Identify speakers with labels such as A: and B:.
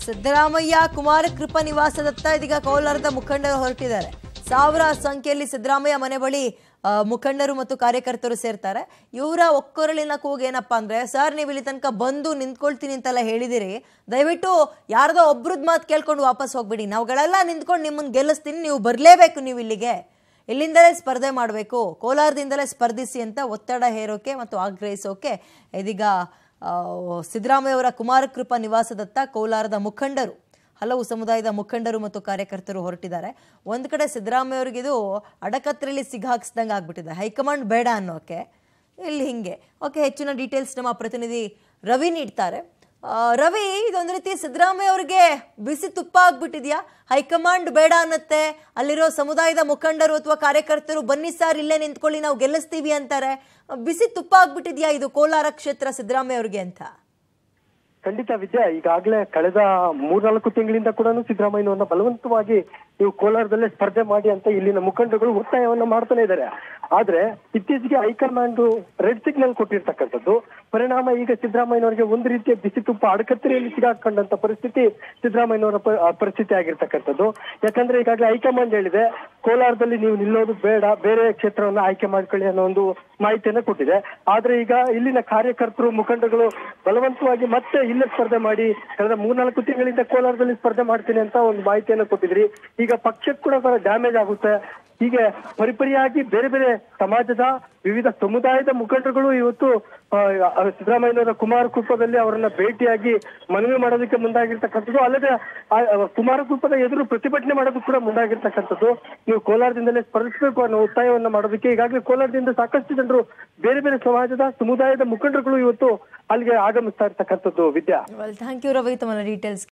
A: ಸಿದ್ದರಾಮಯ್ಯ ಕುಮಾರ ಕೃಪಾ ನಿವಾಸದತ್ತ ಇದೀಗ ಕೋಲಾರದ ಮುಖಂಡರು ಹೊರಟಿದ್ದಾರೆ ಸಾವಿರ ಸಂಖ್ಯೆಯಲ್ಲಿ ಸಿದ್ದರಾಮಯ್ಯ ಮನೆ ಬಳಿ ಆ, ಮುಖಂಡರು ಮತ್ತು ಕಾರ್ಯಕರ್ತರು ಸೇರ್ತಾರೆ ಇವರ ಒಕ್ಕೊರಳಿನ ಕೂಗು ಏನಪ್ಪಾ ಅಂದ್ರೆ ಸರ್ ನೀವು ಇಲ್ಲಿ ತನಕ ಬಂದು ನಿಂತ್ಕೊಳ್ತೀನಿ ಅಂತೆಲ್ಲ ಹೇಳಿದಿರಿ ದಯವಿಟ್ಟು ಯಾರ್ದೋ ಒಬ್ರದ್ ಮಾತು ಕೇಳ್ಕೊಂಡು ವಾಪಸ್ ಹೋಗ್ಬಿಡಿ ನಾವುಗಳೆಲ್ಲ ನಿಂತ್ಕೊಂಡು ನಿಮ್ಮನ್ನ ಗೆಲ್ಲಿಸ್ತೀನಿ ನೀವು ಬರಲೇಬೇಕು ನೀವು ಇಲ್ಲಿಗೆ ಇಲ್ಲಿಂದಲೇ ಸ್ಪರ್ಧೆ ಮಾಡಬೇಕು ಕೋಲಾರದಿಂದಲೇ ಸ್ಪರ್ಧಿಸಿ ಅಂತ ಒತ್ತಡ ಹೇರೋಕೆ ಮತ್ತು ಆಗ್ರಹಿಸೋಕೆ ಇದೀಗ ಆ, ಸಿದ್ದರಾಮಯ್ಯ ಅವರ ಕುಮಾರಕೃಪಾ ನಿವಾಸದತ್ತ ಕೋಲಾರದ ಮುಖಂಡರು ಹಲವು ಸಮುದಾಯದ ಮುಖಂಡರು ಮತ್ತು ಕಾರ್ಯಕರ್ತರು ಹೊರಟಿದ್ದಾರೆ ಒಂದು ಕಡೆ ಸಿದ್ದರಾಮಯ್ಯ ಅವ್ರಿಗೆ ಇದು ಅಡಕತ್ರೆಯಲ್ಲಿ ಸಿಗಾಕ್ಸ್ದಂಗೆ ಆಗ್ಬಿಟ್ಟಿದೆ ಹೈಕಮಾಂಡ್ ಬೇಡ ಅನ್ನೋಕೆ ಇಲ್ಲಿ ಹಿಂಗೆ ಓಕೆ ಹೆಚ್ಚಿನ ಡೀಟೇಲ್ಸ್ ನಮ್ಮ ಪ್ರತಿನಿಧಿ ರವಿ ನೀಡ್ತಾರೆ ಆ, ರವಿ ಇದೊಂದು ರೀತಿ ಸಿದ್ದರಾಮಯ್ಯ ಅವ್ರಿಗೆ ಬಿಸಿ ತುಪ್ಪ ಆಗ್ಬಿಟ್ಟಿದ್ಯಾ ಹೈಕಮಾಂಡ್ ಬೇಡ ಅನ್ನತ್ತೆ ಅಲ್ಲಿರೋ ಸಮುದಾಯದ ಮುಖಂಡರು ಅಥವಾ ಕಾರ್ಯಕರ್ತರು ಬನ್ನಿ ಸರ್ ಇಲ್ಲೇ ನಿಂತ್ಕೊಳ್ಳಿ ನಾವು ಗೆಲ್ಲಿಸ್ತೀವಿ ಅಂತಾರೆ ಬಿಸಿ ತುಪ್ಪ ಆಗ್ಬಿಟ್ಟಿದ್ಯಾ ಇದು ಕೋಲಾರ ಕ್ಷೇತ್ರ ಸಿದ್ದರಾಮಯ್ಯ ಅವ್ರಿಗೆ ಅಂತ
B: ಖಂಡಿತ ವಿದ್ಯಾ ಈಗಾಗಲೇ ಕಳೆದ ಮೂರ್ನಾಲ್ಕು ತಿಂಗಳಿಂದ ಕೂಡ ಸಿದ್ದರಾಮಯ್ಯನವನ್ನ ಬಲವಂತವಾಗಿ ನೀವು ಕೋಲಾರದಲ್ಲೇ ಸ್ಪರ್ಧೆ ಮಾಡಿ ಅಂತ ಇಲ್ಲಿನ ಮುಖಂಡರುಗಳು ಒತ್ತಾಯವನ್ನ ಮಾಡ್ತಾನೆ ಇದ್ದಾರೆ ಆದ್ರೆ ಇತ್ತೀಚೆಗೆ ಹೈಕಮಾಂಡ್ ರೆಡ್ ಸಿಗ್ನಲ್ ಕೊಟ್ಟಿರ್ತಕ್ಕಂಥದ್ದು ಪರಿಣಾಮ ಈಗ ಸಿದ್ದರಾಮಯ್ಯನವರಿಗೆ ಒಂದು ರೀತಿಯ ಬಿಸಿ ತುಪ್ಪ ಅಡಕತ್ತರೆಯಲ್ಲಿ ಸಿಗಾಕೊಂಡಂತ ಪರಿಸ್ಥಿತಿ ಸಿದ್ದರಾಮಯ್ಯನವರ ಪ- ಆ ಪರಿಸ್ಥಿತಿ ಆಗಿರ್ತಕ್ಕಂಥದ್ದು ಯಾಕಂದ್ರೆ ಈಗಾಗಲೇ ಹೈಕಮಾಂಡ್ ಹೇಳಿದೆ ಕೋಲಾರದಲ್ಲಿ ನೀವು ನಿಲ್ಲೋದು ಬೇಡ ಬೇರೆ ಕ್ಷೇತ್ರವನ್ನ ಆಯ್ಕೆ ಮಾಡ್ಕೊಳ್ಳಿ ಅನ್ನೋ ಒಂದು ಮಾಹಿತಿಯನ್ನ ಕೊಟ್ಟಿದೆ ಆದ್ರೆ ಈಗ ಇಲ್ಲಿನ ಕಾರ್ಯಕರ್ತರು ಮುಖಂಡರುಗಳು ಬಲವಂತವಾಗಿ ಮತ್ತೆ ಇಲ್ಲೇ ಸ್ಪರ್ಧೆ ಮಾಡಿ ಕಳೆದ ಮೂರ್ನಾಲ್ಕು ತಿಂಗಳಿಂದ ಕೋಲಾರದಲ್ಲಿ ಸ್ಪರ್ಧೆ ಮಾಡ್ತೀನಿ ಅಂತ ಒಂದು ಮಾಹಿತಿಯನ್ನ ಕೊಟ್ಟಿದ್ರಿ ಈಗ ಪಕ್ಷಕ್ಕೆ ಕೂಡ ಡ್ಯಾಮೇಜ್ ಆಗುತ್ತೆ ಹೀಗೆ ಪರಿಪರಿಯಾಗಿ ಬೇರೆ ಬೇರೆ ಸಮಾಜದ ವಿವಿಧ ಸಮುದಾಯದ ಮುಖಂಡರುಗಳು ಇವತ್ತು ಆ, ಆ, ಸಿದ್ದರಾಮಯ್ಯನವರ ಕುಮಾರಕೃಪದಲ್ಲಿ ಅವರನ್ನ ಭೇಟಿಯಾಗಿ ಮನವಿ ಮಾಡೋದಕ್ಕೆ ಮುಂದಾಗಿರ್ತಕ್ಕಂಥದ್ದು ಅಲ್ಲದೆ ಆ, ಆ, ಕುಮಾರಕೃಪದ ಎದುರು ಪ್ರತಿಭಟನೆ ಮಾಡೋದಕ್ಕೆ ಕೂಡ ಮುಂದಾಗಿರ್ತಕ್ಕಂಥದ್ದು ನೀವು ಕೋಲಾರದಿಂದಲೇ ಸ್ಪರ್ಧಿಸಬೇಕು ಅನ್ನೋ ಒತ್ತಾಯವನ್ನ ಮಾಡೋದಕ್ಕೆ ಈಗಾಗಲೇ ಕೋಲಾರದಿಂದ ಸಾಕಷ್ಟು ಜನರು ಬೇರೆ ಬೇರೆ ಸಮಾಜದ ಸಮುದಾಯದ ಮುಖಂಡರುಗಳು ಇವತ್ತು ಅಲ್ಲಿಗೆ ಆಗಮಿಸ್ತಾ ಇರ್ತಕ್ಕಂಥದ್ದು Vidya
A: well thank you Ravi ತಮ್ಮ ಡೀಟೇಲ್ಸ್